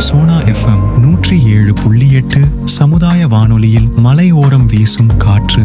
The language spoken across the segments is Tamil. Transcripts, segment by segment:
சோனா எஃப்எம் நூற்றி ஏழு புள்ளி எட்டு சமுதாய வானொலியில் மலையோரம் வீசும் காற்று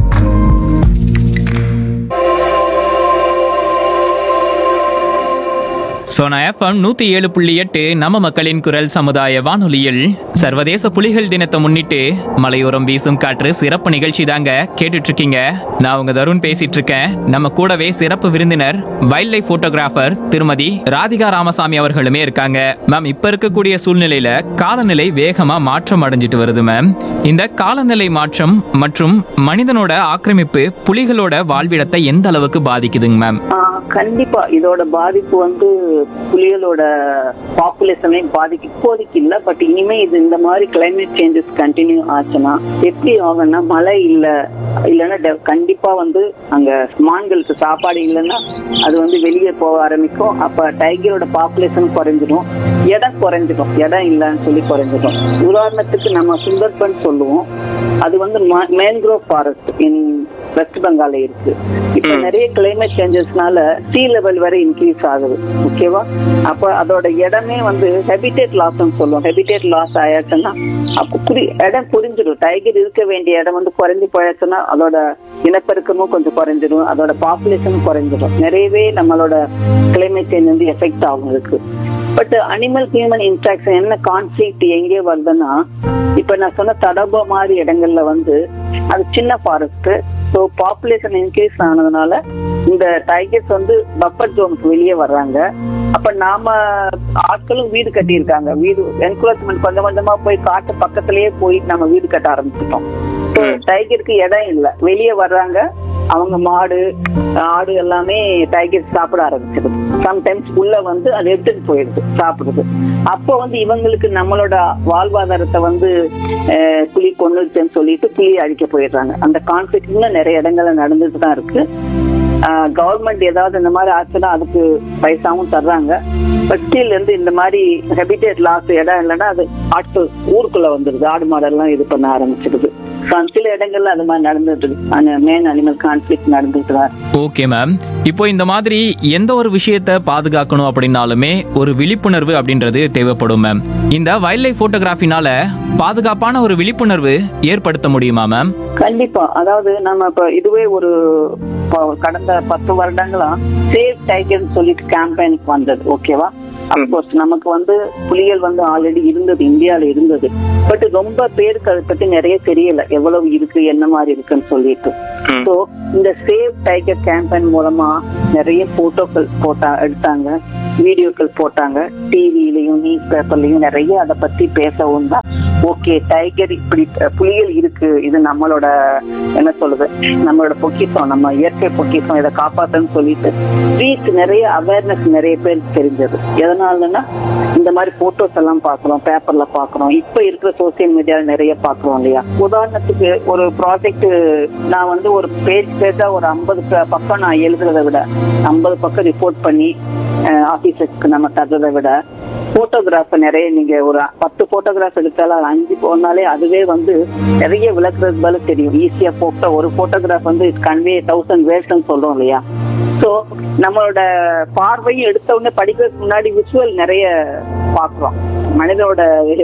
சோனா எஃப்எம் நூத்தி ஏழு புள்ளி எட்டு நம்ம மக்களின் குரல் சமுதாய வானொலியில் சர்வதேச புலிகள் தினத்தை முன்னிட்டு மலையோரம் வீசும் காற்று சிறப்பு நிகழ்ச்சி தாங்க கேட்டுட்டு இருக்கீங்க நான் உங்க தருண் பேசிட்டு இருக்கேன் நம்ம கூடவே சிறப்பு விருந்தினர் வைல்ட் லைஃப் போட்டோகிராஃபர் திருமதி ராதிகா ராமசாமி அவர்களுமே இருக்காங்க மேம் இப்ப இருக்கக்கூடிய சூழ்நிலையில காலநிலை வேகமா மாற்றம் அடைஞ்சிட்டு வருது மேம் இந்த காலநிலை மாற்றம் மற்றும் மனிதனோட ஆக்கிரமிப்பு புலிகளோட வாழ்விடத்தை எந்த அளவுக்கு பாதிக்குதுங்க மேம் ஆஹ் கண்டிப்பா இதோட பாதிப்பு வந்து புலிகளோட பாப்புலேஷனே பாதிக்கு இப்போதைக்கு இல்ல பட் இனிமே இது இந்த மாதிரி கிளைமேட் சேஞ்சஸ் கண்டினியூ ஆச்சுன்னா எப்படி ஆகும்னா மழை இல்ல இல்லைன்னா de- கண்டிப்பா வந்து அங்க மான்களுக்கு சாப்பாடு இல்லைன்னா அது வந்து வெளியே போக ஆரம்பிக்கும் அப்ப டைகரோட பாப்புலேஷன் குறைஞ்சிடும் இடம் குறைஞ்சிடும் இடம் இல்லைன்னு சொல்லி குறைஞ்சிடும் உதாரணத்துக்கு நம்ம சுந்தர்பன் சொல்லுவோம் அது வந்து மேன்க்ரோவ் ஃபாரஸ்ட் இன் வெஸ்ட் பெங்கால்ல இருக்கு இப்ப நிறைய கிளைமேட் சேஞ்சஸ்னால சீ லெவல் வரை இன்க்ரீஸ் ஆகுது ஓகேவா அப்ப அதோட இடமே வந்து ஹெபிடேட் லாஸ்ன்னு சொல்லுவோம் ஹெபிடேட் லாஸ் ஆயாச்சுன்னா அப்ப புரி இடம் புரிஞ்சிடும் டைகர் இருக்க வேண்டிய இடம் வந்து குறைஞ்சு போயாச்சுன்னா அதோட இனப்பெருக்கமும் கொஞ்சம் குறைஞ்சிடும் அதோட பாப்புலேஷனும் குறைஞ்சிடும் நிறையவே நம்மளோட கிளைமேட் சேஞ்ச் வந்து எஃபெக்ட் ஆகும் இருக்கு பட் அனிமல் ஹியூமன் இன்ட்ராக்ஷன் என்ன கான்ஃபிளிக்ட் எங்கே வருதுன்னா இப்ப நான் சொன்ன தடப மாதிரி இடங்கள்ல வந்து அது சின்ன ஃபாரஸ்ட் ஸோ பாப்புலேஷன் இன்க்ரீஸ் ஆனதுனால இந்த டைகர்ஸ் வந்து பஃபர் ஜோனுக்கு வெளியே வர்றாங்க அப்ப நாம ஆட்களும் வீடு கட்டியிருக்காங்க வீடு என்க்ரோச்மெண்ட் கொஞ்சம் கொஞ்சமா போய் காட்டு பக்கத்திலேயே போய் நம்ம வீடு கட்ட ஆரம்பிச்சிட்டோம் டைகருக்கு இடம் இல்ல வெளியே வர்றாங்க அவங்க மாடு ஆடு எல்லாமே டைகர் சாப்பிட ஆரம்பிச்சிருது சம்டைம்ஸ் உள்ள வந்து அது எடுத்துட்டு போயிடுது சாப்பிடுது அப்போ வந்து இவங்களுக்கு நம்மளோட வாழ்வாதாரத்தை வந்து அஹ், புலி கொண்டுச்சுன்னு சொல்லிட்டு புலி அழிக்க போயிடுறாங்க அந்த கான்ஃபிளிக் இன்னும் நிறைய இடங்கள்ல நடந்துட்டு தான் இருக்கு கவர்மெண்ட் ஏதாவது இந்த மாதிரி ஆச்சுன்னா அதுக்கு பைசாவும் தர்றாங்க பட் ஸ்டில் வந்து இந்த மாதிரி ஹெபிடேட் லாஸ் இடம் இல்லைன்னா அது ஆட்கள் ஊருக்குள்ள வந்துருது ஆடு மாடெல்லாம் இது பண்ண ஆரம்பிச்சிருது So, சில இடங்கள்ல அது மாதிரி நடந்துட்டு இருக்கு அந்த மேன் அனிமல் கான்ஃபிளிக் நடந்துட்டு தான் இருக்கு. ஓகே மேம் இப்போ இந்த மாதிரி எந்த ஒரு விஷயத்தை பாதுகாக்கணும் அப்படின்னாலுமே ஒரு விழிப்புணர்வு அப்படின்றது தேவைப்படும் மேம் இந்த வைல்ட் லைஃப் போட்டோகிராஃபினால பாதுகாப்பான ஒரு விழிப்புணர்வு ஏற்படுத்த முடியுமா மேம் கண்டிப்பா அதாவது நம்ம இப்ப இதுவே ஒரு ப- கடந்த பத்து வருடங்களா சேவ் டைகர்னு சொல்லிட்டு கேம்பெயின் வந்தது ஓகேவா அப்கோர்ஸ் நமக்கு வந்து புலிகள் வந்து ஆல்ரெடி இருந்தது இந்தியால இருந்தது பட் ரொம்ப பேருக்கு அதை பத்தி நிறைய தெரியல எவ்வளவு இருக்கு என்ன மாதிரி இருக்குன்னு சொல்லிட்டு ஸோ இந்த சேவ் டைகர் கேம்பெயின் மூலமா நிறைய போட்டோக்கள் போட்டா எடுத்தாங்க வீடியோக்கள் போட்டாங்க டிவிலையும் நியூஸ் பேப்பர்லயும் நிறைய அதை பத்தி பேசவும் தான் ஓகே டைகர் இப்படி அஹ், புலிகள் இருக்கு இது நம்மளோட என்ன சொல்றது நம்மளோட பொக்கிஷம் நம்ம இயற்கை பொக்கிஷம் இதை காப்பாத்தன்னு சொல்லிட்டு ரீச் நிறைய அவேர்னஸ் நிறைய பேருக்கு தெரிஞ்சது எதனாலன்னா இந்த மாதிரி போட்டோஸ் எல்லாம் பாக்குறோம் பேப்பர்ல பாக்குறோம் இப்ப இருக்கிற சோசியல் மீடியால நிறைய பாக்குறோம் இல்லையா உதாரணத்துக்கு ஒரு ப்ராஜெக்ட் நான் வந்து ஒரு பேஜ் பேஜா ஒரு ஐம்பது பக்கம் நான் எழுதுறதை விட ஐம்பது பக்கம் ரிப்போர்ட் பண்ணி ஆபீஸுக்கு நம்ம தர்றதை விட போட்டோகிராஃப் நிறைய நீங்க ஒரு பத்து போட்டோகிராஃப் எடுத்தாலும் அது அஞ்சு போனாலே அதுவே வந்து நிறைய விளக்குறது போல தெரியும் ஈஸியா போட்டோ ஒரு போட்டோகிராஃப் வந்து கன்வே தௌசண்ட் வேர்ட்ஸ்ன்னு சொல்றோம் இல்லையா ஸோ நம்மளோட பார்வையும் எடுத்த உடனே படிக்கிறதுக்கு முன்னாடி விஷுவல் நிறைய பார்க்குறோம் மனிதனோட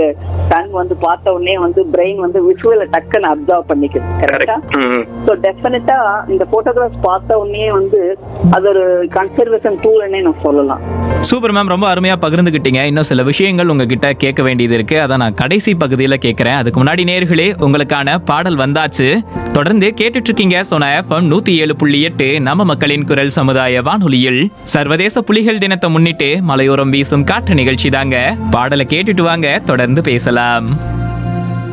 கண் வந்து பார்த்த உடனே வந்து பிரெயின் வந்து விஷுவலை டக்குன்னு அப்சர்வ் பண்ணிக்குது கரெக்டா ஸோ டெஃபினட்டா இந்த போட்டோகிராஃப் பார்த்த உடனே வந்து அது ஒரு கன்சர்வேஷன் டூல்னே நான் சொல்லலாம் சூப்பர் மேம் ரொம்ப அருமையா பகிர்ந்துகிட்டீங்க இன்னும் சில விஷயங்கள் உங்ககிட்ட கேட்க வேண்டியது இருக்கு அதை நான் கடைசி பகுதியில கேட்கிறேன் அதுக்கு முன்னாடி நேர்களே உங்களுக்கான பாடல் வந்தாச்சு தொடர்ந்து கேட்டுட்டு இருக்கீங்க சோனா எஃப்எம் நூத்தி ஏழு புள்ளி எட்டு நம்ம மக்களின் குரல் சமுதாய வானொலியில் சர்வதேச புலிகள் தினத்தை முன்னிட்டு மலையோரம் வீசும் காற்று நிகழ்ச்சி தாங்க பாடலை கேட்டுட்டு வாங்க தொடர்ந்து பேசலாம்